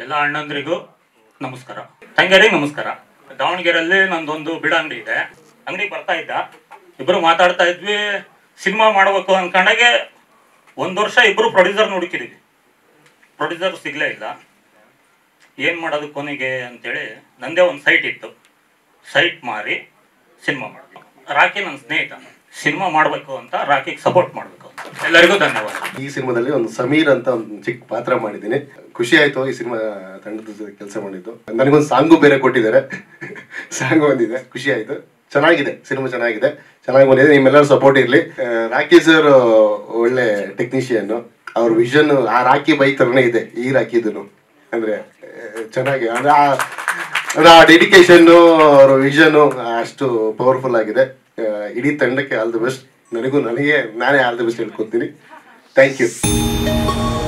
ಎಲ್ಲ ಅಣ್ಣಂದ್ರಿಗೂ ನಮಸ್ಕಾರ ತಂಗಿಯರಿಗೆ ನಮಸ್ಕಾರ ದಾವಣಗೆರೆಯಲ್ಲಿ ನಂದೊಂದು ಬಿಡ ಅಂಗಡಿ ಇದೆ ಅಂಗಡಿಗೆ ಬರ್ತಾ ಇದ್ದ ಇಬ್ರು ಮಾತಾಡ್ತಾ ಇದ್ವಿ ಸಿನಿಮಾ ಮಾಡಬೇಕು ಅನ್ಕೊಂಡಾಗೆ ಒಂದು ವರ್ಷ ಇಬ್ರು ಪ್ರೊಡ್ಯೂಸರ್ ಹುಡುಕಿದ್ವಿ ಪ್ರೊಡ್ಯೂಸರ್ ಸಿಗ್ಲೇ ಇಲ್ಲ ಏನು ಮಾಡೋದು ಕೊನೆಗೆ ಅಂತೇಳಿ ನಂದೇ ಒಂದು ಸೈಟ್ ಇತ್ತು ಸೈಟ್ ಮಾರಿ ಸಿನಿಮಾ ಮಾಡಿದ್ವಿ ರಾಕಿ ನನ್ನ ಸ್ನೇಹಿತ ಸಿನಿಮಾ ಮಾಡಬೇಕು ಅಂತ ರಾಕಿಗೆ ಸಪೋರ್ಟ್ ಮಾಡಬೇಕು ಎಲ್ಲರಿಗೂ ಧನ್ಯವಾದ ಈ ಸಿನಿಮಾದಲ್ಲಿ ಒಂದು ಸಮೀರ್ ಅಂತ ಒಂದು ಚಿಕ್ಕ ಪಾತ್ರ ಮಾಡಿದ್ದೀನಿ ಖುಷಿ ಆಯ್ತು ಈ ಸಿನಿಮಾ ತಂಡದ ಜೊತೆ ಕೆಲಸ ಮಾಡಿದ್ದು ನನಗೊಂದು ಸಾಂಗು ಬೇರೆ ಕೊಟ್ಟಿದ್ದಾರೆ ಸಾಂಗ್ ಬಂದಿದೆ ಖುಷಿ ಆಯ್ತು ಚೆನ್ನಾಗಿದೆ ಸಿನಿಮಾ ಚೆನ್ನಾಗಿದೆ ಚೆನ್ನಾಗಿ ಬಂದಿದೆ ನಿಮ್ಮೆಲ್ಲರೂ ಸಪೋರ್ಟ್ ಇರಲಿ ರಾಕಿ ಸರ್ ಒಳ್ಳೆ ಟೆಕ್ನಿಷಿಯನ್ ಅವ್ರ ವಿಷನ್ ಆ ರಾಕಿ ಬೈಕ್ ತರನೇ ಇದೆ ಈ ರಾಕಿದು ಅಂದ್ರೆ ಆ, ಚೆನ್ನಾಗಿ ಅಂದ್ರೆ ಆ ಅಂದ್ರೆ ಆ ಡೆಡಿಕೇಶನ್ ಅವ್ರ ವಿಷನ್ ಅಷ್ಟು ಪವರ್ಫುಲ್ ಆಗಿದೆ ಆ, ಇಡೀ ತಂಡಕ್ಕೆ ಆಲ್ ದಿ ಬೆಸ್ಟ್ ನನಗೂ ನನಗೆ ನಾನೇ ಆಲ್ ದಿ ಬೆಸ್ಟ್ ಹೇಳ್ಕೊತೀನಿ ಥ್ಯಾಂಕ್ ಯು